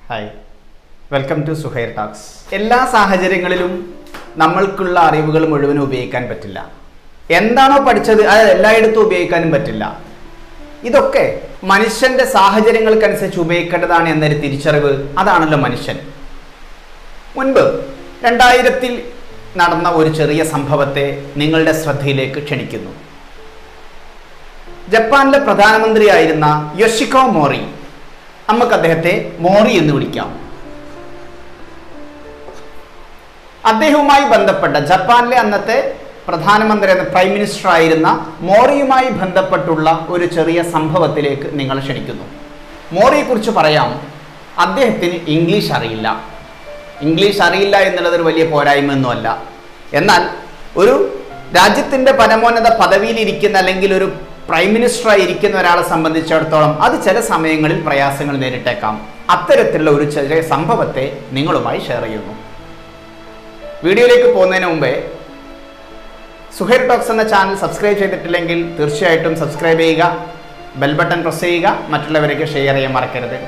hi welcome to Suhair talks എല്ലാ സാഹചര്യങ്ങളിലും നമ്മൾക്കുള്ള അറിവുകൾ മുഴുവനും ഉപയോഗിക്കാൻ പറ്റില്ല എന്താണോ പഠിച്ചത് അത് എല്ലായിടത്തും ഉപയോഗിക്കാനും പറ്റില്ല ഇതൊക്കെ മനുഷ്യന്റെ സാഹചര്യങ്ങൾക്കനുസരിച്ച് ഉപയോഗിക്കേണ്ടതാണ് എന്നൊരു തിരിച്ചറിവ് അതാണല്ലോ മനുഷ്യൻ മുൻപ് രണ്ടായിരത്തിൽ നടന്ന ഒരു ചെറിയ സംഭവത്തെ നിങ്ങളുടെ ശ്രദ്ധയിലേക്ക് ക്ഷണിക്കുന്നു ജപ്പാനിലെ പ്രധാനമന്ത്രിയായിരുന്ന യൊഷിക്കോ മോറി നമുക്ക് അദ്ദേഹത്തെ മോറി എന്ന് വിളിക്കാം അദ്ദേഹവുമായി ബന്ധപ്പെട്ട ജപ്പാനിലെ അന്നത്തെ പ്രധാനമന്ത്രി എന്ന പ്രൈം മിനിസ്റ്റർ ആയിരുന്ന മോറിയുമായി ബന്ധപ്പെട്ടുള്ള ഒരു ചെറിയ സംഭവത്തിലേക്ക് നിങ്ങൾ ക്ഷണിക്കുന്നു മോറിയെക്കുറിച്ച് പറയാം അദ്ദേഹത്തിന് ഇംഗ്ലീഷ് അറിയില്ല ഇംഗ്ലീഷ് അറിയില്ല എന്നുള്ളത് ഒരു വലിയ പോരായ്മയൊന്നുമല്ല എന്നാൽ ഒരു രാജ്യത്തിൻ്റെ പരമോന്നത പദവിയിലിരിക്കുന്ന അല്ലെങ്കിൽ ഒരു പ്രൈം മിനിസ്റ്ററായി ഇരിക്കുന്ന ഒരാളെ സംബന്ധിച്ചിടത്തോളം അത് ചില സമയങ്ങളിൽ പ്രയാസങ്ങൾ നേരിട്ടേക്കാം അത്തരത്തിലുള്ള ഒരു ചെറിയ സംഭവത്തെ നിങ്ങളുമായി ഷെയർ ചെയ്യുന്നു വീഡിയോയിലേക്ക് പോകുന്നതിന് മുമ്പേ സുഹൈർ ടോക്സ് എന്ന ചാനൽ സബ്സ്ക്രൈബ് ചെയ്തിട്ടില്ലെങ്കിൽ തീർച്ചയായിട്ടും സബ്സ്ക്രൈബ് ചെയ്യുക ബെൽ ബട്ടൺ പ്രസ് ചെയ്യുക മറ്റുള്ളവരേക്ക് ഷെയർ ചെയ്യാൻ മറക്കരുത്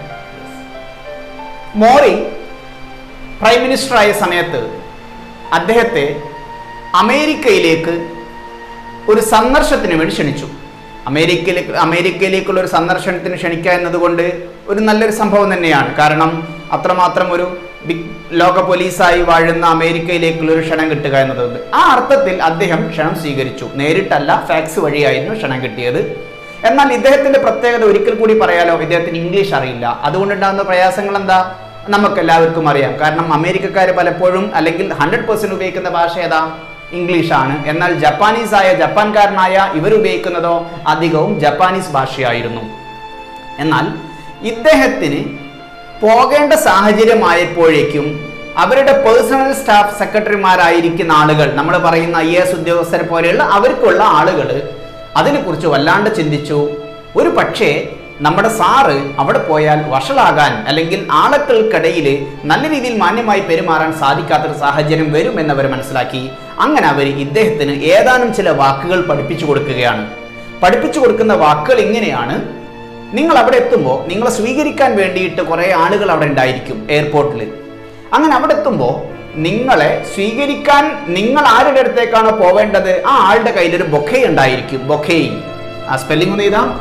മോറി പ്രൈം മിനിസ്റ്റർ ആയ സമയത്ത് അദ്ദേഹത്തെ അമേരിക്കയിലേക്ക് ഒരു സന്ദർശനത്തിന് വേണ്ടി ക്ഷണിച്ചു അമേരിക്കയിലേക്ക് അമേരിക്കയിലേക്കുള്ള ഒരു സന്ദർശനത്തിന് ക്ഷണിക്കുക എന്നതുകൊണ്ട് ഒരു നല്ലൊരു സംഭവം തന്നെയാണ് കാരണം അത്രമാത്രം ഒരു ബിഗ് ലോക പോലീസായി വാഴുന്ന അമേരിക്കയിലേക്കുള്ള ഒരു ക്ഷണം കിട്ടുക എന്നതുകൊണ്ട് ആ അർത്ഥത്തിൽ അദ്ദേഹം ക്ഷണം സ്വീകരിച്ചു നേരിട്ടല്ല ഫാക്സ് വഴിയായിരുന്നു ക്ഷണം കിട്ടിയത് എന്നാൽ ഇദ്ദേഹത്തിന്റെ പ്രത്യേകത ഒരിക്കൽ കൂടി പറയാലോ ഇദ്ദേഹത്തിന് ഇംഗ്ലീഷ് അറിയില്ല അതുകൊണ്ടുണ്ടാകുന്ന പ്രയാസങ്ങൾ എന്താ നമുക്ക് എല്ലാവർക്കും അറിയാം കാരണം അമേരിക്കക്കാർ പലപ്പോഴും അല്ലെങ്കിൽ ഹൺഡ്രഡ് പെർസെന്റ് ഉപയോഗിക്കുന്ന ഭാഷ ഏതാ ഇംഗ്ലീഷാണ് എന്നാൽ ജപ്പാനീസ് ആയ ജപ്പാൻകാരനായ ഇവർ ഉപയോഗിക്കുന്നതോ അധികവും ജപ്പാനീസ് ഭാഷയായിരുന്നു എന്നാൽ ഇദ്ദേഹത്തിന് പോകേണ്ട സാഹചര്യമായപ്പോഴേക്കും അവരുടെ പേഴ്സണൽ സ്റ്റാഫ് സെക്രട്ടറിമാരായിരിക്കുന്ന ആളുകൾ നമ്മൾ പറയുന്ന ഐ എസ് ഉദ്യോഗസ്ഥരെ പോലെയുള്ള അവർക്കുള്ള ആളുകൾ അതിനെക്കുറിച്ച് വല്ലാണ്ട് ചിന്തിച്ചു ഒരു പക്ഷേ നമ്മുടെ സാറ് അവിടെ പോയാൽ വഷളാകാൻ അല്ലെങ്കിൽ ആളുകൾക്കിടയിൽ നല്ല രീതിയിൽ മാന്യമായി പെരുമാറാൻ സാധിക്കാത്തൊരു സാഹചര്യം വരുമെന്ന് അവർ മനസ്സിലാക്കി അങ്ങനെ അവർ ഇദ്ദേഹത്തിന് ഏതാനും ചില വാക്കുകൾ പഠിപ്പിച്ചു കൊടുക്കുകയാണ് പഠിപ്പിച്ചു കൊടുക്കുന്ന വാക്കുകൾ ഇങ്ങനെയാണ് നിങ്ങൾ അവിടെ എത്തുമ്പോൾ നിങ്ങളെ സ്വീകരിക്കാൻ വേണ്ടിയിട്ട് കുറേ ആളുകൾ അവിടെ ഉണ്ടായിരിക്കും എയർപോർട്ടിൽ അങ്ങനെ അവിടെ എത്തുമ്പോൾ നിങ്ങളെ സ്വീകരിക്കാൻ നിങ്ങൾ ആരുടെ അടുത്തേക്കാണോ പോവേണ്ടത് ആ ആളുടെ കയ്യിലൊരു ബൊക്കെ ഉണ്ടായിരിക്കും ബൊക്കെ ആ സ്പെല്ലിംഗ് ഒന്ന് ചെയ്താ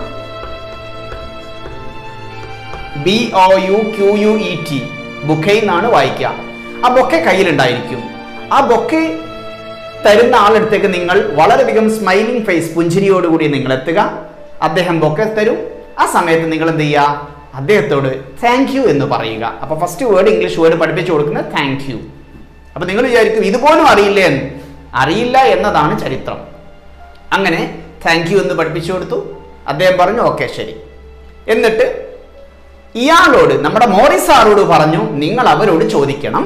B O U Q U E T bouquet എന്നാണ് വായിക്കുക ആ ബൊക്കെ കയ്യിലുണ്ടായിരിക്കും ആ ബൊക്കെ തരുന്ന ആളെടുത്തേക്ക് നിങ്ങൾ വളരെയധികം സ്മൈലിംഗ് ഫേസ് പുഞ്ചിരിയോടുകൂടി നിങ്ങൾ എത്തുക അദ്ദേഹം ബൊക്കെ തരും ആ സമയത്ത് നിങ്ങൾ എന്ത് ചെയ്യുക അദ്ദേഹത്തോട് താങ്ക് യു എന്ന് പറയുക അപ്പൊ ഫസ്റ്റ് വേർഡ് ഇംഗ്ലീഷ് വേർഡ് പഠിപ്പിച്ചു കൊടുക്കുന്നത് താങ്ക് യു അപ്പൊ നിങ്ങൾ വിചാരിക്കും ഇതുപോലും അറിയില്ലേ എന്ന് അറിയില്ല എന്നതാണ് ചരിത്രം അങ്ങനെ താങ്ക് യു എന്ന് പഠിപ്പിച്ചു കൊടുത്തു അദ്ദേഹം പറഞ്ഞു ഓക്കെ ശരി എന്നിട്ട് ഇയാളോട് നമ്മുടെ മോറി സാറോട് പറഞ്ഞു നിങ്ങൾ അവരോട് ചോദിക്കണം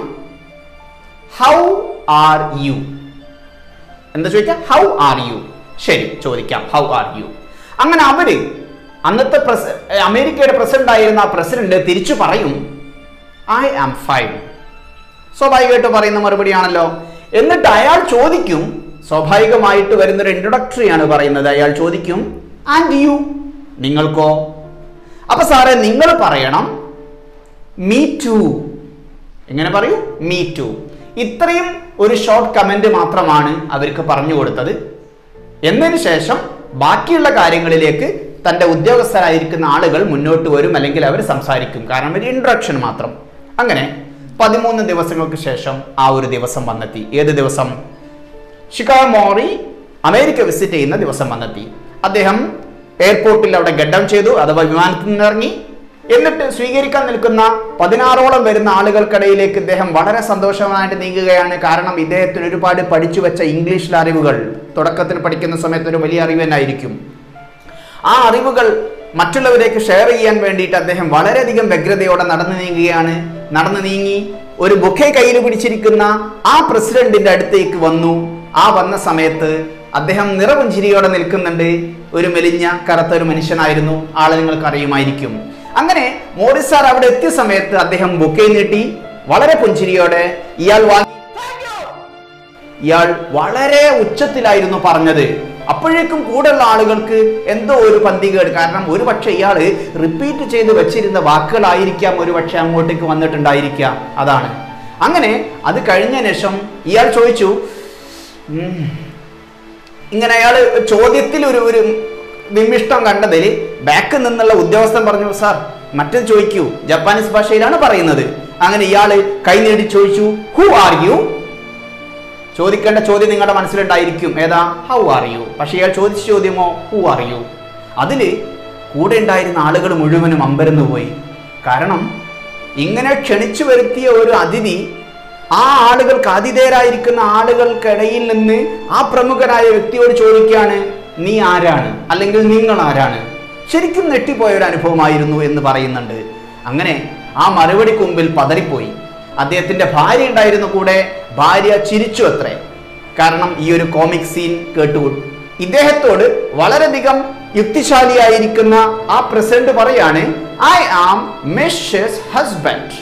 ഹൗ ആർ യു എന്താ ചോദിക്കാം ഹൗ ആർ യു ശരി ചോദിക്കാം ഹൗ ആർ യു അങ്ങനെ അവര് അന്നത്തെ പ്രസ അമേരിക്കയുടെ പ്രസിഡന്റ് ആയിരുന്ന ആ പ്രസിഡന്റ് തിരിച്ചു പറയും ഐ ആം ഫൈൻ സ്വാഭാവികമായിട്ട് പറയുന്ന മറുപടിയാണല്ലോ എന്നിട്ട് അയാൾ ചോദിക്കും സ്വാഭാവികമായിട്ട് വരുന്നൊരു ഇൻട്രൊഡക്ടറി ആണ് പറയുന്നത് അയാൾ ചോദിക്കും ആൻഡ് യു നിങ്ങൾക്കോ അപ്പൊ സാറേ നിങ്ങൾ പറയണം മീ ടു എങ്ങനെ പറയൂ മീ ടു ഇത്രയും ഒരു ഷോർട്ട് കമന്റ് മാത്രമാണ് അവർക്ക് പറഞ്ഞു കൊടുത്തത് എന്നതിന് ശേഷം ബാക്കിയുള്ള കാര്യങ്ങളിലേക്ക് തന്റെ ഉദ്യോഗസ്ഥരായിരിക്കുന്ന ആളുകൾ മുന്നോട്ട് വരും അല്ലെങ്കിൽ അവർ സംസാരിക്കും കാരണം ഒരു ഇൻട്രൊഡക്ഷൻ മാത്രം അങ്ങനെ പതിമൂന്ന് ദിവസങ്ങൾക്ക് ശേഷം ആ ഒരു ദിവസം വന്നെത്തി ഏത് ദിവസം ഷിക്കാഗോ മോറി അമേരിക്ക വിസിറ്റ് ചെയ്യുന്ന ദിവസം വന്നെത്തി അദ്ദേഹം എയർപോർട്ടിൽ അവിടെ ഗഡ് ഡൗൺ ചെയ്തു അഥവാ വിമാനത്തിൽ നിന്നിറങ്ങി എന്നിട്ട് സ്വീകരിക്കാൻ നിൽക്കുന്ന പതിനാറോളം വരുന്ന ആളുകൾക്കിടയിലേക്ക് ഇദ്ദേഹം വളരെ സന്തോഷമായിട്ട് നീങ്ങുകയാണ് കാരണം ഇദ്ദേഹത്തിന് ഒരുപാട് പഠിച്ചു വെച്ച ഇംഗ്ലീഷിലെ അറിവുകൾ തുടക്കത്തിൽ പഠിക്കുന്ന സമയത്ത് ഒരു വലിയ അറിവ് തന്നെ ആയിരിക്കും ആ അറിവുകൾ മറ്റുള്ളവരേക്ക് ഷെയർ ചെയ്യാൻ വേണ്ടിയിട്ട് അദ്ദേഹം വളരെയധികം വ്യഗ്രതയോടെ നടന്നു നീങ്ങുകയാണ് നടന്നു നീങ്ങി ഒരു ബുക്കെ കയ്യിൽ പിടിച്ചിരിക്കുന്ന ആ പ്രസിഡന്റിന്റെ അടുത്തേക്ക് വന്നു ആ വന്ന സമയത്ത് അദ്ദേഹം നിറപുഞ്ചിരിയോടെ നിൽക്കുന്നുണ്ട് ഒരു മെലിഞ്ഞ കറുത്ത ഒരു മനുഷ്യനായിരുന്നു ആളെ നിങ്ങൾക്ക് അറിയുമായിരിക്കും അങ്ങനെ മോറിസ് സാർ അവിടെ എത്തിയ സമയത്ത് അദ്ദേഹം ബുക്കെ നീട്ടി വളരെ പുഞ്ചിരിയോടെ ഇയാൾ വാങ്ങി ഇയാൾ വളരെ ഉച്ചത്തിലായിരുന്നു പറഞ്ഞത് അപ്പോഴേക്കും കൂടെയുള്ള ആളുകൾക്ക് എന്തോ ഒരു പന്തികേട് കാരണം ഒരു പക്ഷെ ഇയാൾ റിപ്പീറ്റ് ചെയ്ത് വെച്ചിരുന്ന വാക്കുകളായിരിക്കാം ഒരു പക്ഷെ അങ്ങോട്ടേക്ക് വന്നിട്ടുണ്ടായിരിക്കാം അതാണ് അങ്ങനെ അത് കഴിഞ്ഞ ശേഷം ഇയാൾ ചോദിച്ചു "ഉം, ഇങ്ങനെ അയാൾ ചോദ്യത്തിൽ ഒരു ഒരു വിമിഷ്ടം കണ്ടതിൽ ബാക്കിൽ നിന്നുള്ള ഉദ്യോഗസ്ഥൻ പറഞ്ഞു സാർ മറ്റത് ചോദിക്കൂ ജപ്പാനീസ് ഭാഷയിലാണ് പറയുന്നത് അങ്ങനെ ഇയാള് കൈ നേടി ചോദിച്ചു ഹു ആർ യു ചോദിക്കേണ്ട ചോദ്യം നിങ്ങളുടെ മനസ്സിലുണ്ടായിരിക്കും ഏതാ ഹൗ ആർ യു പക്ഷെ ഇയാൾ ചോദിച്ച ചോദ്യമോ ഹു ആർ യു അതില് കൂടെ ഉണ്ടായിരുന്ന ആളുകൾ മുഴുവനും അമ്പരന്നു പോയി കാരണം ഇങ്ങനെ ക്ഷണിച്ചു വരുത്തിയ ഒരു അതിഥി ആ ആളുകൾക്ക് ആതിഥേയരായിരിക്കുന്ന ആളുകൾക്കിടയിൽ നിന്ന് ആ പ്രമുഖനായ വ്യക്തിയോട് ചോദിക്കുകയാണ് നീ ആരാണ് അല്ലെങ്കിൽ നിങ്ങൾ ആരാണ് ശരിക്കും നെട്ടിപ്പോയ ഒരു അനുഭവമായിരുന്നു എന്ന് പറയുന്നുണ്ട് അങ്ങനെ ആ മറുപടിക്ക് മുമ്പിൽ പതറിപ്പോയി അദ്ദേഹത്തിന്റെ ഭാര്യ ഉണ്ടായിരുന്നു കൂടെ ഭാര്യ ചിരിച്ചു അത്രേ കാരണം ഈ ഒരു കോമിക് സീൻ കേട്ടു ഇദ്ദേഹത്തോട് വളരെയധികം യുക്തിശാലിയായിരിക്കുന്ന ആ പ്രസിഡന്റ് പറയാണ് ഐ ആം മിഷസ് ഹസ്ബൻഡ്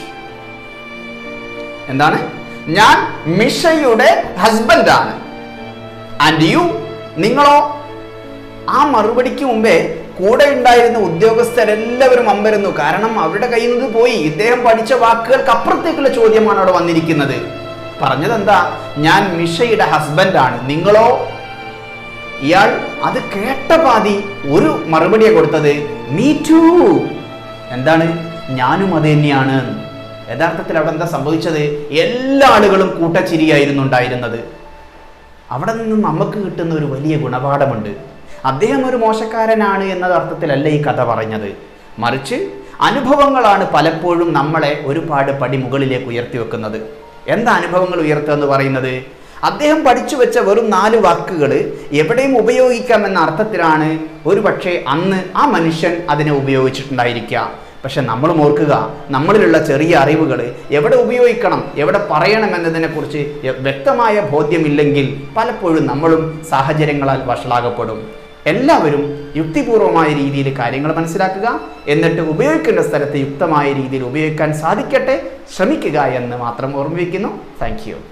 എന്താണ് ഞാൻ മിഷയുടെ ഹസ്ബൻഡ് ആണ് ആൻഡ് യു നിങ്ങളോ ആ മറുപടിക്ക് മുമ്പേ കൂടെ ഉണ്ടായിരുന്ന ഉദ്യോഗസ്ഥരെല്ലാവരും അമ്പരുന്നു കാരണം അവരുടെ കയ്യിൽ നിന്ന് പോയി ഇദ്ദേഹം പഠിച്ച വാക്കുകൾക്ക് അപ്പുറത്തേക്കുള്ള ചോദ്യമാണ് അവിടെ വന്നിരിക്കുന്നത് പറഞ്ഞത് എന്താ ഞാൻ മിഷയുടെ ഹസ്ബൻഡാണ് നിങ്ങളോ ഇയാൾ അത് കേട്ട പാതി ഒരു മറുപടിയെ കൊടുത്തത് മീ ടു എന്താണ് ഞാനും അത് തന്നെയാണ് യഥാർത്ഥത്തിൽ അവിടെ എന്താ സംഭവിച്ചത് എല്ലാ ആളുകളും കൂട്ടച്ചിരിയായിരുന്നു ഉണ്ടായിരുന്നത് അവിടെ നിന്ന് നമുക്ക് കിട്ടുന്ന ഒരു വലിയ ഗുണപാഠമുണ്ട് അദ്ദേഹം ഒരു മോശക്കാരനാണ് എന്ന അർത്ഥത്തിലല്ല ഈ കഥ പറഞ്ഞത് മറിച്ച് അനുഭവങ്ങളാണ് പലപ്പോഴും നമ്മളെ ഒരുപാട് പടി മുകളിലേക്ക് ഉയർത്തി വെക്കുന്നത് എന്താ അനുഭവങ്ങൾ ഉയർത്തുക എന്ന് പറയുന്നത് അദ്ദേഹം പഠിച്ചു വെച്ച വെറും നാല് വാക്കുകൾ എവിടെയും ഉപയോഗിക്കാമെന്ന അർത്ഥത്തിലാണ് ഒരു പക്ഷേ അന്ന് ആ മനുഷ്യൻ അതിനെ ഉപയോഗിച്ചിട്ടുണ്ടായിരിക്കുക പക്ഷെ നമ്മളും ഓർക്കുക നമ്മളിലുള്ള ചെറിയ അറിവുകൾ എവിടെ ഉപയോഗിക്കണം എവിടെ പറയണം എന്നതിനെക്കുറിച്ച് യ- വ്യക്തമായ ബോധ്യമില്ലെങ്കിൽ പലപ്പോഴും നമ്മളും സാഹചര്യങ്ങളാൽ വഷളാകപ്പെടും എല്ലാവരും യുക്തിപൂർവമായ രീതിയിൽ കാര്യങ്ങൾ മനസ്സിലാക്കുക എന്നിട്ട് ഉപയോഗിക്കേണ്ട സ്ഥലത്ത് യുക്തമായ രീതിയിൽ ഉപയോഗിക്കാൻ സാധിക്കട്ടെ ശ്രമിക്കുക എന്ന് മാത്രം ഓർമ്മിപ്പിക്കുന്നു താങ്ക് യു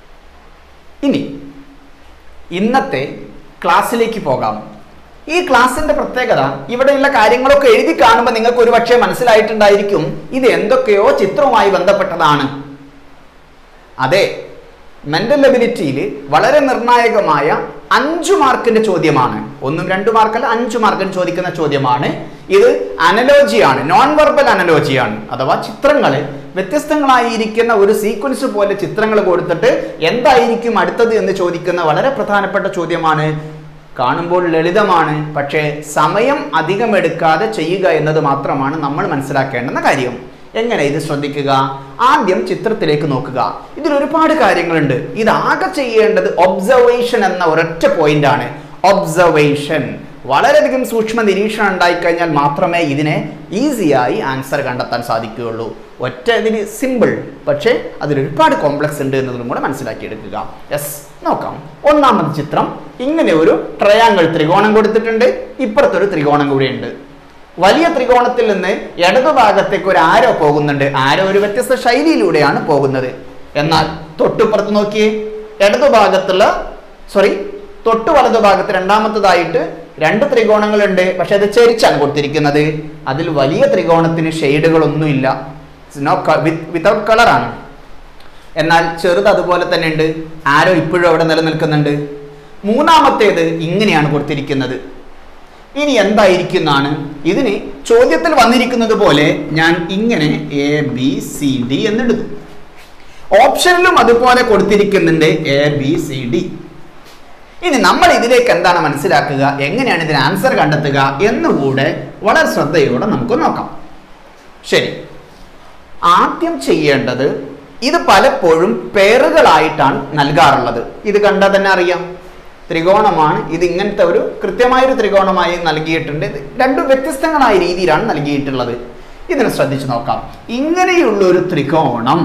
ഇനി ഇന്നത്തെ ക്ലാസ്സിലേക്ക് പോകാം ഈ ക്ലാസ്സിന്റെ പ്രത്യേകത ഇവിടെയുള്ള കാര്യങ്ങളൊക്കെ എഴുതി കാണുമ്പോൾ നിങ്ങൾക്ക് ഒരുപക്ഷെ മനസ്സിലായിട്ടുണ്ടായിരിക്കും ഇത് എന്തൊക്കെയോ ചിത്രവുമായി ബന്ധപ്പെട്ടതാണ് അതെ മെന്റൽ എബിലിറ്റിയിൽ വളരെ നിർണായകമായ അഞ്ചു മാർക്കിന്റെ ചോദ്യമാണ് ഒന്നും രണ്ടു മാർക്കല്ല അഞ്ചു മാർക്കിന് ചോദിക്കുന്ന ചോദ്യമാണ് ഇത് അനലോജിയാണ് നോൺ വെർബൽ അനലോജിയാണ് അഥവാ ചിത്രങ്ങളെ വ്യത്യസ്തങ്ങളായിരിക്കുന്ന ഒരു സീക്വൻസ് പോലെ ചിത്രങ്ങൾ കൊടുത്തിട്ട് എന്തായിരിക്കും അടുത്തത് എന്ന് ചോദിക്കുന്ന വളരെ പ്രധാനപ്പെട്ട ചോദ്യമാണ് കാണുമ്പോൾ ലളിതമാണ് പക്ഷേ സമയം അധികം എടുക്കാതെ ചെയ്യുക എന്നത് മാത്രമാണ് നമ്മൾ മനസ്സിലാക്കേണ്ടുന്ന കാര്യം എങ്ങനെ ഇത് ശ്രദ്ധിക്കുക ആദ്യം ചിത്രത്തിലേക്ക് നോക്കുക ഇതിൽ ഒരുപാട് കാര്യങ്ങളുണ്ട് ഇത് ആകെ ചെയ്യേണ്ടത് ഒബ്സർവേഷൻ എന്ന ഒരൊറ്റ പോയിന്റ് ആണ് ഒബ്സർവേഷൻ വളരെയധികം സൂക്ഷ്മ നിരീക്ഷണം ഉണ്ടായിക്കഴിഞ്ഞാൽ മാത്രമേ ഇതിനെ ഈസിയായി ആൻസർ കണ്ടെത്താൻ സാധിക്കുകയുള്ളൂ ഒറ്റ ഇതിന് സിമ്പിൾ പക്ഷേ അതിൽ ഒരുപാട് കോംപ്ലക്സ് ഉണ്ട് എന്നതും കൂടെ മനസ്സിലാക്കിയെടുക്കുക യെസ് നോക്കാം ഒന്നാമത്തെ ചിത്രം ഇങ്ങനെ ഒരു ട്രയാങ്കിൾ ത്രികോണം കൊടുത്തിട്ടുണ്ട് ഇപ്പുറത്തൊരു ത്രികോണം കൂടിയുണ്ട് വലിയ ത്രികോണത്തിൽ നിന്ന് ഇടതുഭാഗത്തേക്ക് ഒരു ആരോ പോകുന്നുണ്ട് ആരോ ഒരു വ്യത്യസ്ത ശൈലിയിലൂടെയാണ് പോകുന്നത് എന്നാൽ തൊട്ടുപുറത്ത് നോക്കിയേ ഇടതുഭാഗത്തുള്ള സോറി തൊട്ടു വലതുഭാഗത്ത് രണ്ടാമത്തതായിട്ട് രണ്ട് ത്രികോണങ്ങളുണ്ട് പക്ഷെ അത് ചെരിച്ചാണ് കൊടുത്തിരിക്കുന്നത് അതിൽ വലിയ ത്രികോണത്തിന് ഷെയ്ഡുകളൊന്നുമില്ല നോ വിത്തൗട്ട് കളറാണ് എന്നാൽ ചെറുത് അതുപോലെ തന്നെ ഉണ്ട് ആരോ ഇപ്പോഴും അവിടെ നിലനിൽക്കുന്നുണ്ട് മൂന്നാമത്തേത് ഇങ്ങനെയാണ് കൊടുത്തിരിക്കുന്നത് ഇനി എന്തായിരിക്കുന്നതാണ് ഇതിന് ചോദ്യത്തിൽ വന്നിരിക്കുന്നത് പോലെ ഞാൻ ഇങ്ങനെ എ ബി സി ഡി എന്നെടുത്തു ഓപ്ഷനിലും അതുപോലെ കൊടുത്തിരിക്കുന്നുണ്ട് എ ബി സി ഡി ഇനി നമ്മൾ ഇതിലേക്ക് എന്താണ് മനസ്സിലാക്കുക എങ്ങനെയാണ് ഇതിന് ആൻസർ കണ്ടെത്തുക എന്നുകൂടെ വളരെ ശ്രദ്ധയോടെ നമുക്ക് നോക്കാം ശരി ആദ്യം ചെയ്യേണ്ടത് ഇത് പലപ്പോഴും പേറുകളായിട്ടാണ് നൽകാറുള്ളത് ഇത് കണ്ടാൽ തന്നെ അറിയാം ത്രികോണമാണ് ഇത് ഇങ്ങനത്തെ ഒരു കൃത്യമായൊരു ത്രികോണമായി നൽകിയിട്ടുണ്ട് ഇത് രണ്ടും വ്യത്യസ്തങ്ങളായ രീതിയിലാണ് നൽകിയിട്ടുള്ളത് ഇതിനെ ശ്രദ്ധിച്ചു നോക്കാം ഇങ്ങനെയുള്ള ഒരു ത്രികോണം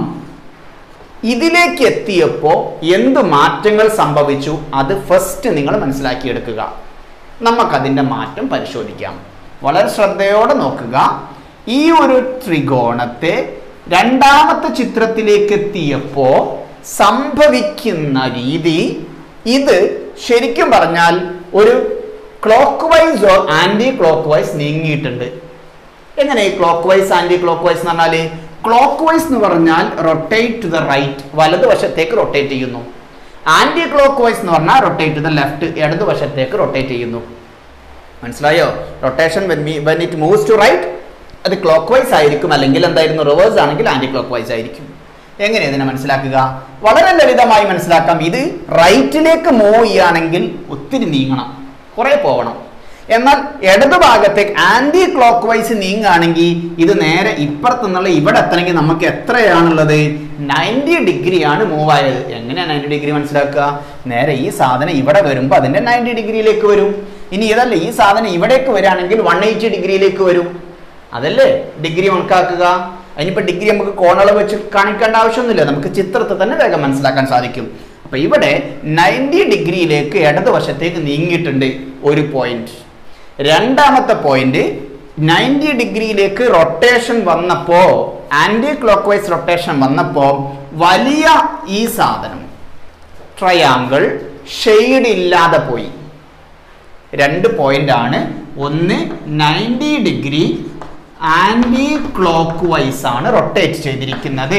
ഇതിലേക്ക് എത്തിയപ്പോൾ എന്ത് മാറ്റങ്ങൾ സംഭവിച്ചു അത് ഫസ്റ്റ് നിങ്ങൾ മനസ്സിലാക്കിയെടുക്കുക നമുക്കതിൻ്റെ മാറ്റം പരിശോധിക്കാം വളരെ ശ്രദ്ധയോടെ നോക്കുക ഈ ഒരു ത്രികോണത്തെ രണ്ടാമത്തെ ചിത്രത്തിലേക്ക് എത്തിയപ്പോൾ സംഭവിക്കുന്ന രീതി ഇത് ശരിക്കും പറഞ്ഞാൽ ഒരു clockwise or anticlockwise നീങ്ങിയിട്ടുണ്ട് എങ്ങനെ ഈ clockwise clock vice എന്ന് പറഞ്ഞാൽ ക്ലോക്ക് വൈസ് എന്ന് പറഞ്ഞാൽ റൊട്ടേറ്റ് ടു ദ റൈറ്റ് വലതുവശത്തേക്ക് റൊട്ടേറ്റ് ചെയ്യുന്നു ആന്റി ക്ലോക്ക് വൈസ് എന്ന് പറഞ്ഞാൽ റൊട്ടേറ്റ് ടു ദ ലെഫ്റ്റ് ഇടതുവശത്തേക്ക് റൊട്ടേറ്റ് ചെയ്യുന്നു മനസ്സിലായോ rotation when it moves to right അത് ക്ലോക്ക് വൈസ് ആയിരിക്കും അല്ലെങ്കിൽ എന്തായിരുന്നു റിവേഴ്സ് ആണെങ്കിൽ ആന്റി ക്ലോക്ക് വൈസ് ആയിരിക്കും എങ്ങനെ ഇതിനെ മനസ്സിലാക്കുക വളരെ ലളിതമായി മനസ്സിലാക്കാം ഇത് റൈറ്റിലേക്ക് മൂവ് ചെയ്യുകയാണെങ്കിൽ ഒത്തിരി നീങ്ങണം കുറെ പോകണം എന്നാൽ ഇടതു ഭാഗത്തേക്ക് ആന്റി ക്ലോക്ക് വൈസ് നീങ്ങുകയാണെങ്കിൽ ഇത് നേരെ ഇപ്പുറത്ത് നിന്നുള്ള ഇവിടെ എത്തണമെങ്കിൽ നമുക്ക് എത്രയാണുള്ളത് നയൻറ്റി ഡിഗ്രിയാണ് മൂവ് ആയത് എങ്ങനെയാണ് നയൻറ്റി ഡിഗ്രി മനസ്സിലാക്കുക നേരെ ഈ സാധനം ഇവിടെ വരുമ്പോൾ അതിന്റെ നയൻറ്റി ഡിഗ്രിയിലേക്ക് വരും ഇനി ഇതല്ല ഈ സാധനം ഇവിടേക്ക് വരികയാണെങ്കിൽ വൺ എയ്റ്റി ഡിഗ്രിയിലേക്ക് വരും അതല്ലേ ഡിഗ്രി കണക്കാക്കുക അതിനിപ്പോ ഡിഗ്രി നമുക്ക് കോണളവ് വെച്ച് കാണിക്കേണ്ട ആവശ്യമൊന്നുമില്ല നമുക്ക് ചിത്രത്തിൽ തന്നെ വേഗം മനസ്സിലാക്കാൻ സാധിക്കും അപ്പൊ ഇവിടെ നയൻറ്റി ഡിഗ്രിയിലേക്ക് ഇടതുവശത്തേക്ക് നീങ്ങിയിട്ടുണ്ട് ഒരു പോയിന്റ് രണ്ടാമത്തെ പോയിന്റ് നയൻറ്റി ഡിഗ്രിയിലേക്ക് റൊട്ടേഷൻ വന്നപ്പോ ആന്റി ക്ലോക്ക് വൈസ് റൊട്ടേഷൻ വന്നപ്പോ വലിയ ഈ സാധനം ട്രയാങ്കിൾ ഷെയ്ഡ് ഇല്ലാതെ പോയി രണ്ട് പോയിന്റ് ആണ് ഒന്ന് ninety degree clock vice ആണ് റൊട്ടേറ്റ് ചെയ്തിരിക്കുന്നത്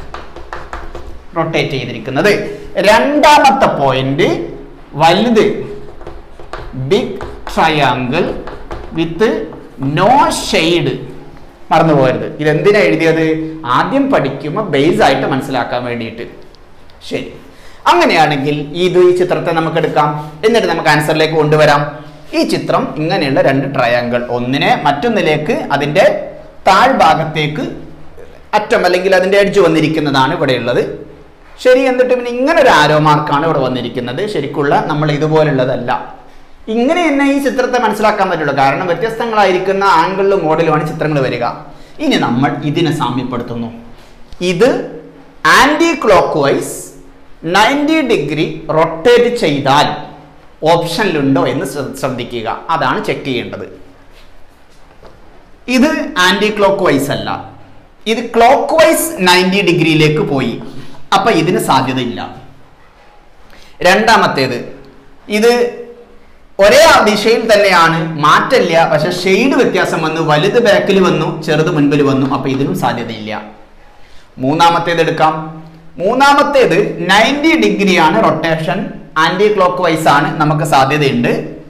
റൊട്ടേറ്റ് ചെയ്തിരിക്കുന്നത് രണ്ടാമത്തെ പോയിന്റ് വലുത് big triangle with no shade മറന്നു പോകരുത് ഇതെന്തിനാ എഴുതിയത് ആദ്യം പഠിക്കുമ്പോൾ ബേസ് ആയിട്ട് മനസ്സിലാക്കാൻ വേണ്ടിയിട്ട് ശരി അങ്ങനെയാണെങ്കിൽ ഇത് ഈ ചിത്രത്തെ നമുക്ക് എടുക്കാം എന്നിട്ട് നമുക്ക് ആൻസറിലേക്ക് കൊണ്ടുവരാം ഈ ചിത്രം ഇങ്ങനെയുള്ള രണ്ട് ട്രയാങ്കിൾ ഒന്നിനെ മറ്റൊന്നിലേക്ക് അതിൻ്റെ താഴ്ഭാഗത്തേക്ക് അറ്റം അല്ലെങ്കിൽ അതിൻ്റെ എഡ്ജ് വന്നിരിക്കുന്നതാണ് ഇവിടെയുള്ളത് ശരി എന്നിട്ട് പിന്നെ ഇങ്ങനെ ഒരു ആരോ മാർക്കാണ് ഇവിടെ വന്നിരിക്കുന്നത് ശരിക്കുള്ള നമ്മൾ ഇതുപോലുള്ളതല്ല ഇങ്ങനെ തന്നെ ഈ ചിത്രത്തെ മനസ്സിലാക്കാൻ പറ്റുള്ളൂ കാരണം വ്യത്യസ്തങ്ങളായിരിക്കുന്ന ആംഗിളിലും മോഡലുമാണ് ചിത്രങ്ങൾ വരിക ഇനി നമ്മൾ ഇതിനെ സാമ്യപ്പെടുത്തുന്നു ഇത് anticlockwise ninety degree rotate ചെയ്താൽ ഓപ്ഷനിലുണ്ടോ എന്ന് ശ്ര- ശ്രദ്ധിക്കുക അതാണ് ചെക്ക് ചെയ്യേണ്ടത് ഇത് ആന്റി ക്ലോക്ക് വൈസ് അല്ല ഇത് ക്ലോക്ക് വൈസ് നയൻറ്റി ഡിഗ്രിയിലേക്ക് പോയി അപ്പൊ ഇതിന് സാധ്യതയില്ല രണ്ടാമത്തേത് ഇത് ഒരേ ദിശയിൽ തന്നെയാണ് മാറ്റമില്ല പക്ഷെ ഷെയ്ഡ് വ്യത്യാസം വന്നു വലുത് ബാക്കിൽ വന്നു ചെറുത് മുൻപിൽ വന്നു അപ്പൊ ഇതിനും സാധ്യതയില്ല മൂന്നാമത്തേത് എടുക്കാം മൂന്നാമത്തേത് നയൻറ്റി ഡിഗ്രിയാണ് റൊട്ടേഷൻ ആന്റി ക്ലോക്ക് വൈസ് ആണ് നമുക്ക് സാധ്യതയുണ്ട്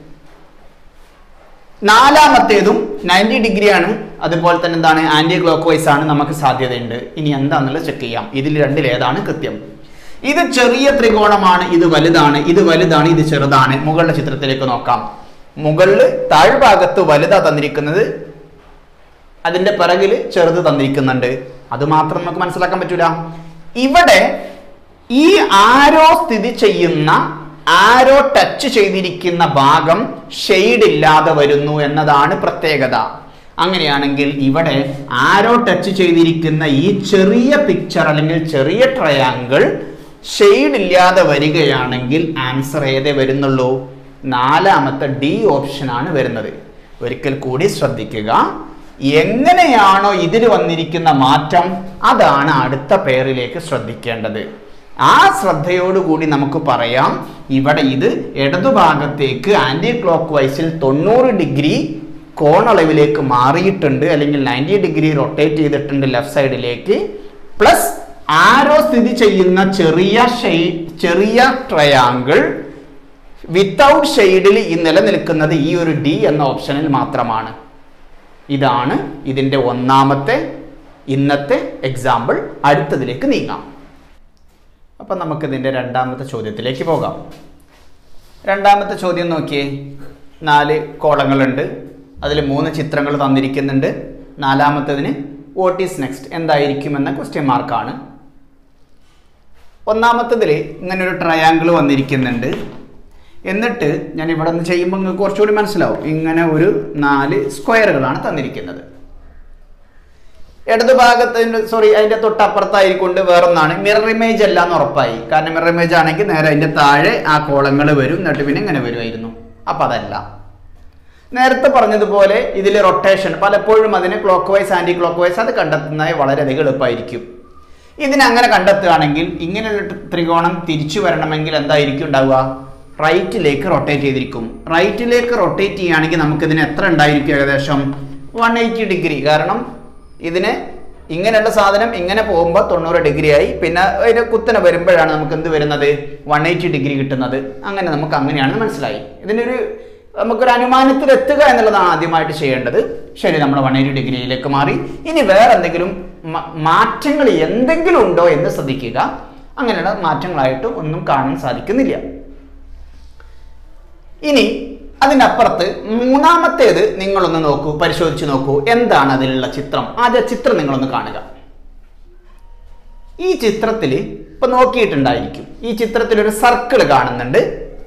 നാലാമത്തേതും നയൻറ്റി ഡിഗ്രിയാണ് അതുപോലെ തന്നെ എന്താണ് ആന്റി ക്ലോക്ക് വൈസ് ആണ് നമുക്ക് സാധ്യതയുണ്ട് ഇനി എന്താണെന്നുള്ളത് ചെക്ക് ചെയ്യാം ഇതിൽ രണ്ടിൽ ഏതാണ് കൃത്യം ഇത് ചെറിയ ത്രികോണമാണ് ഇത് വലുതാണ് ഇത് വലുതാണ് ഇത് ചെറുതാണ് മുകളിലെ ചിത്രത്തിലേക്ക് നോക്കാം മുകളിൽ താഴ്ഭാഗത്ത് വലുതാ തന്നിരിക്കുന്നത് അതിന്റെ പിറകിൽ ചെറുത് തന്നിരിക്കുന്നുണ്ട് അത് മാത്രം നമുക്ക് മനസ്സിലാക്കാൻ പറ്റൂല ഇവിടെ ഈ ആരോ സ്ഥിതി ചെയ്യുന്ന ആരോ ടച്ച് ചെയ്തിരിക്കുന്ന ഭാഗം ഷെയ്ഡ് ഇല്ലാതെ വരുന്നു എന്നതാണ് പ്രത്യേകത അങ്ങനെയാണെങ്കിൽ ഇവിടെ ആരോ ടച്ച് ചെയ്തിരിക്കുന്ന ഈ ചെറിയ പിക്ചർ അല്ലെങ്കിൽ ചെറിയ ട്രയാങ്കിൾ ഷെയ്ഡ് ഇല്ലാതെ വരികയാണെങ്കിൽ ആൻസർ ഏതേ വരുന്നുള്ളൂ നാലാമത്തെ ഡി ഓപ്ഷനാണ് വരുന്നത് ഒരിക്കൽ കൂടി ശ്രദ്ധിക്കുക എങ്ങനെയാണോ ഇതിൽ വന്നിരിക്കുന്ന മാറ്റം അതാണ് അടുത്ത പേരിലേക്ക് ശ്രദ്ധിക്കേണ്ടത് ആ ശ്രദ്ധയോടുകൂടി നമുക്ക് പറയാം ഇവിടെ ഇത് ഇടതുഭാഗത്തേക്ക് ആന്റി ക്ലോക്ക് വൈസിൽ തൊണ്ണൂറ് ഡിഗ്രി കോണളവിലേക്ക് മാറിയിട്ടുണ്ട് അല്ലെങ്കിൽ നയൻറ്റി ഡിഗ്രി റൊട്ടേറ്റ് ചെയ്തിട്ടുണ്ട് ലെഫ്റ്റ് സൈഡിലേക്ക് പ്ലസ് ആരോ സ്ഥിതി ചെയ്യുന്ന ചെറിയ ഷെയ് ചെറിയ ട്രയാങ്കിൾ വിത്തൗട്ട് ഷെയ്ഡിൽ ഈ നിലനിൽക്കുന്നത് ഈ ഒരു ഡി എന്ന ഓപ്ഷനിൽ മാത്രമാണ് ഇതാണ് ഇതിൻ്റെ ഒന്നാമത്തെ ഇന്നത്തെ എക്സാമ്പിൾ അടുത്തതിലേക്ക് നീങ്ങാം അപ്പം നമുക്കിതിൻ്റെ രണ്ടാമത്തെ ചോദ്യത്തിലേക്ക് പോകാം രണ്ടാമത്തെ ചോദ്യം നോക്കിയേ നാല് കോളങ്ങളുണ്ട് അതിൽ മൂന്ന് ചിത്രങ്ങൾ തന്നിരിക്കുന്നുണ്ട് നാലാമത്തതിന് വാട്ട് ഈസ് നെക്സ്റ്റ് എന്തായിരിക്കുമെന്ന ക്വസ്റ്റ്യൻ മാർക്കാണ് ഒന്നാമത്തതിൽ ഇങ്ങനെ ഒരു ട്രയാങ്കിൾ വന്നിരിക്കുന്നുണ്ട് എന്നിട്ട് ഞാൻ ഇവിടെ നിന്ന് ചെയ്യുമ്പോൾ നിങ്ങൾക്ക് കുറച്ചുകൂടി മനസ്സിലാവും ഇങ്ങനെ ഒരു നാല് സ്ക്വയറുകളാണ് തന്നിരിക്കുന്നത് ഇടത് ഭാഗത്തിന്റെ സോറി അതിന്റെ തൊട്ടപ്പുറത്തായിക്കൊണ്ട് വേറൊന്നാണ് മിറർ ഇമേജ് അല്ല എന്ന് ഉറപ്പായി കാരണം മിറർ ഇമേജ് ആണെങ്കിൽ നേരെ അതിന്റെ താഴെ ആ കോളങ്ങൾ വരും എന്നിട്ട് പിന്നെ ഇങ്ങനെ വരുമായിരുന്നു അപ്പൊ അതല്ല നേരത്തെ പറഞ്ഞതുപോലെ ഇതിൽ റൊട്ടേഷൻ പലപ്പോഴും അതിന് clockwise anticlockwise അത് കണ്ടെത്തുന്നത് വളരെയധികം എളുപ്പമായിരിക്കും ഇതിനെ അങ്ങനെ കണ്ടെത്തുകയാണെങ്കിൽ ഇങ്ങനെയുള്ള ത്രികോണം തിരിച്ചു വരണമെങ്കിൽ എന്തായിരിക്കും ഉണ്ടാവുക റൈറ്റിലേക്ക് റൊട്ടേറ്റ് ചെയ്തിരിക്കും റൈറ്റിലേക്ക് റൊട്ടേറ്റ് ചെയ്യുകയാണെങ്കിൽ നമുക്ക് ഇതിന് എത്ര ഉണ്ടായിരിക്കും ഏകദേശം വൺ എയ്റ്റി ഡിഗ്രി കാരണം ഇതിന് ഇങ്ങനെയുള്ള സാധനം ഇങ്ങനെ പോകുമ്പോൾ തൊണ്ണൂറ് ഡിഗ്രി ആയി പിന്നെ അതിന് കുത്തനെ വരുമ്പോഴാണ് നമുക്ക് എന്ത് വരുന്നത് വൺ എയ്റ്റി ഡിഗ്രി കിട്ടുന്നത് അങ്ങനെ നമുക്ക് അങ്ങനെയാണെന്ന് മനസ്സിലായി ഇതിനൊരു നമുക്കൊരു അനുമാനത്തിൽ എത്തുക എന്നുള്ളതാണ് ആദ്യമായിട്ട് ചെയ്യേണ്ടത് ശരി നമ്മൾ വൺ എയ്റ്റി ഡിഗ്രിയിലേക്ക് മാറി ഇനി വേറെ എന്തെങ്കിലും മ- മാറ്റങ്ങൾ എന്തെങ്കിലും ഉണ്ടോ എന്ന് ശ്രദ്ധിക്കുക അങ്ങനെയുള്ള മാറ്റങ്ങളായിട്ട് ഒന്നും കാണാൻ സാധിക്കുന്നില്ല ഇനി അതിനപ്പുറത്ത് മൂന്നാമത്തേത് നിങ്ങളൊന്ന് നോക്കൂ പരിശോധിച്ച് നോക്കൂ എന്താണ് അതിലുള്ള ചിത്രം ആദ്യ ചിത്രം നിങ്ങളൊന്ന് കാണുക ഈ ചിത്രത്തിൽ ഇപ്പൊ നോക്കിയിട്ടുണ്ടായിരിക്കും ഈ ചിത്രത്തിൽ ഒരു സർക്കിൾ കാണുന്നുണ്ട്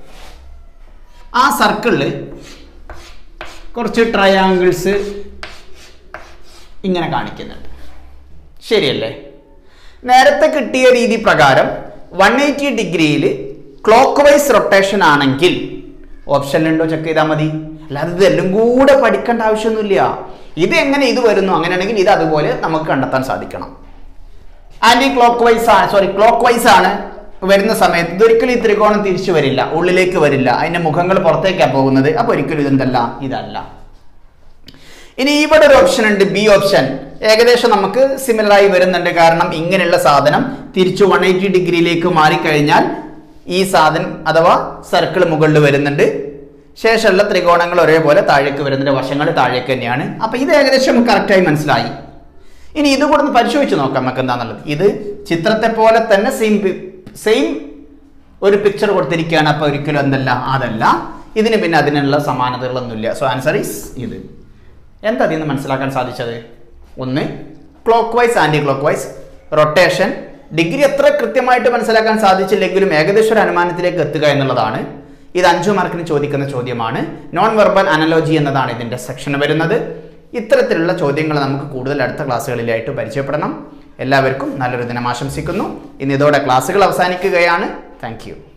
ആ സർക്കിളിൽ കുറച്ച് ട്രയാങ്കിൾസ് ഇങ്ങനെ കാണിക്കുന്നുണ്ട് ശരിയല്ലേ നേരത്തെ കിട്ടിയ രീതി പ്രകാരം വൺ എയ്റ്റി ഡിഗ്രിയിൽ ക്ലോക്ക് വൈസ് റൊട്ടേഷൻ ആണെങ്കിൽ ഓപ്ഷനിലുണ്ടോ ചെക്ക് ചെയ്താൽ മതി അല്ലാതെ ഇതെല്ലാം കൂടെ പഠിക്കേണ്ട ആവശ്യമൊന്നുമില്ല ഇത് എങ്ങനെ ഇത് വരുന്നു അങ്ങനെയാണെങ്കിൽ ഇത് അതുപോലെ നമുക്ക് കണ്ടെത്താൻ സാധിക്കണം ആന്റി ക്ലോക്ക് വൈസ് ആണ് സോറി ക്ലോക്ക് വൈസ് ആണ് വരുന്ന സമയത്ത് ഇതൊരിക്കലും ഈ ത്രികോണം തിരിച്ചു വരില്ല ഉള്ളിലേക്ക് വരില്ല അതിന്റെ മുഖങ്ങൾ പുറത്തേക്കാണ് പോകുന്നത് അപ്പൊ ഒരിക്കലും ഇതെന്തല്ല ഇതല്ല ഇനി ഇവിടെ ഒരു ഓപ്ഷൻ ഉണ്ട് ബി ഓപ്ഷൻ ഏകദേശം നമുക്ക് സിമിലർ ആയി വരുന്നുണ്ട് കാരണം ഇങ്ങനെയുള്ള സാധനം തിരിച്ചു വൺ എയ്റ്റി ഡിഗ്രിയിലേക്ക് മാറിക്കഴിഞ്ഞാൽ ഈ സാധനം അഥവാ സർക്കിൾ മുകളിൽ വരുന്നുണ്ട് ശേഷമുള്ള ത്രികോണങ്ങൾ ഒരേപോലെ താഴേക്ക് വരുന്നുണ്ട് വശങ്ങൾ താഴേക്ക് തന്നെയാണ് അപ്പൊ ഇത് ഏകദേശം നമുക്ക് കറക്റ്റായി മനസ്സിലായി ഇനി ഇത് കൂടെ ഒന്ന് പരിശോധിച്ച് നോക്കാം നമുക്ക് എന്താണെന്നുള്ളത് ഇത് ചിത്രത്തെ പോലെ തന്നെ സെയിം സെയിം ഒരു പിക്ചർ കൊടുത്തിരിക്കുകയാണ് അപ്പൊ ഒരിക്കലും എന്തല്ല അതല്ല ഇതിന് പിന്നെ അതിനുള്ള സമാനതകളൊന്നുമില്ല സോ ആൻസർ ഈസ് ഇത് എന്താ അതിൽ നിന്ന് മനസ്സിലാക്കാൻ സാധിച്ചത് ഒന്ന് clockwise clock vice rotation degree എത്ര കൃത്യമായിട്ട് മനസ്സിലാക്കാൻ സാധിച്ചില്ലെങ്കിലും ഏകദേശം ഒരു അനുമാനത്തിലേക്ക് എത്തുക എന്നുള്ളതാണ് ഇത് അഞ്ചു മാർക്കിന് ചോദിക്കുന്ന ചോദ്യമാണ് നോൺ വെർബൽ അനലോജി എന്നതാണ് ഇതിന്റെ സെക്ഷൻ വരുന്നത് ഇത്തരത്തിലുള്ള ചോദ്യങ്ങൾ നമുക്ക് കൂടുതൽ അടുത്ത ക്ലാസ്സുകളിലായിട്ട് പരിചയപ്പെടണം എല്ലാവർക്കും നല്ലൊരു ദിനം ആശംസിക്കുന്നു ഇന്ന് ഇതോടെ ക്ലാസ്സുകൾ അവസാനിക്കുകയാണ് താങ്ക്